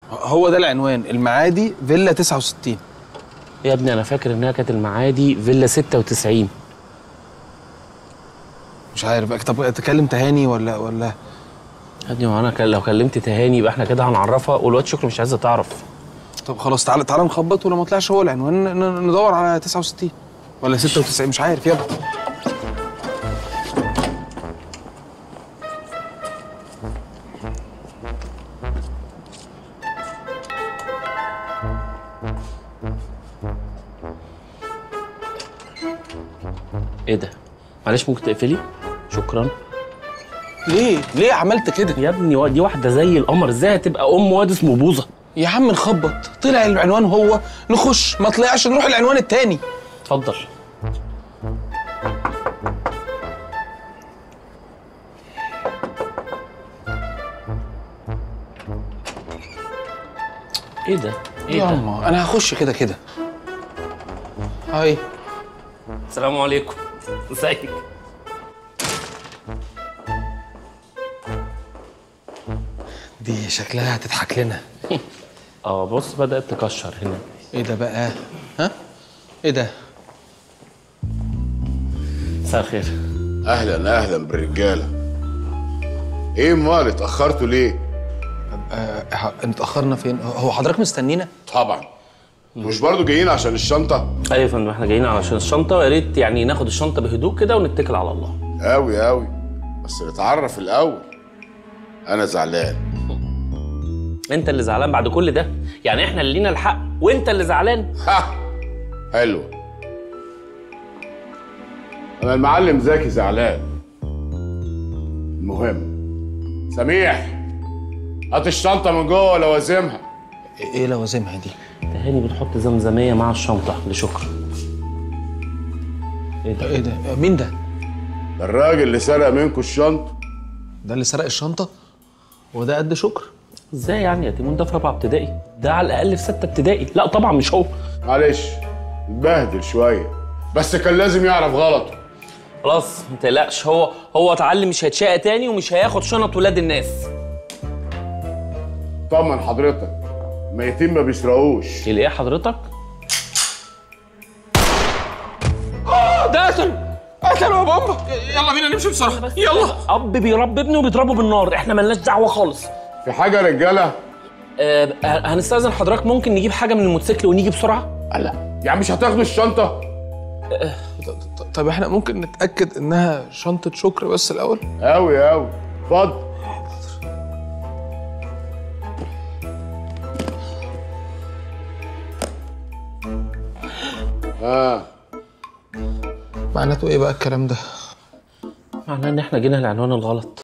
هو ده العنوان المعادي فيلا 69 يا ابني انا فاكر انها كانت المعادي فيلا 96 مش عارف بقى طب تكلم تهاني ولا ولا يا ابني وانا كان- لو كلمت تهاني يبقى احنا كده هنعرفها والواد شكري مش عايزه تعرف طب خلاص تعالى تعالى نخبط ولو ما طلعش هو العنوان ن- ن- ندور على 69 ولا 96 مش عارف يلا ايه ده معلش ممكن تقفلي شكرا ليه ليه عملت كده يا ابني وا- دي واحده زي القمر ازاي هتبقى ام واد اسمه بوظه يا عم نخبط طلع العنوان هو نخش ما طلعش نروح العنوان التاني اتفضل ايه ده ايه ده ياما انا هخش كده كده هاي السلام عليكم ازيك دي شكلها هتضحك لنا اه بص بدات تكشر هنا ايه ده بقى ها ايه ده مساء الخير اهلا اهلا بالرجاله ايه امال اتاخرتوا ليه آه ه- اتاخرنا فين هو حضرتك مستنينا طبعا مش برضو جايين عشان الشنطه ايوه يا فندم احنا جايين علشان الشنطه ويا ريت يعني ناخد الشنطه بهدوء كده ونتكل على الله قوي قوي بس نتعرف الاول انا زعلان انت اللي زعلان بعد كل ده يعني احنا اللي لينا الحق وانت اللي زعلان ها حلو انا المعلم زكي زعلان المهم سميح هات الشنطه من جوه لوازمها ايه لوازمها دي تهاني بتحط زمزميه مع الشنطه لشكر ايه ده ايه ده مين ده ده الراجل اللي سرق منكم الشنطه ده اللي سرق الشنطه وده قد شكر ازاي يعني يا تيمون ده في رابعه ابتدائي ده على الاقل في سته ابتدائي لا طبعا مش هو معلش اتبهدل شويه بس كان لازم يعرف غلطه خلاص ما تقلقش هو هو اتعلم مش هيتشقى تاني ومش هياخد شنط ولاد الناس طمن حضرتك ميتين ما بيسرقوش ايه حضرتك ده قتل قتل يا بابا يلا بينا نمشي بسرعه يلا اب بيربي ابنه وبيضربه بالنار احنا ملناش دعوه خالص في حاجه يا رجاله أه هنستاذن حضرتك ممكن نجيب حاجه من الموتوسيكل ونيجي بسرعه لا يعني مش هتاخدوا الشنطه طب احنا ممكن نتاكد انها شنطه شكر بس الاول قوي قوي اتفضل ها معناته ايه بقى الكلام ده معناه ان احنا جينا العنوان الغلط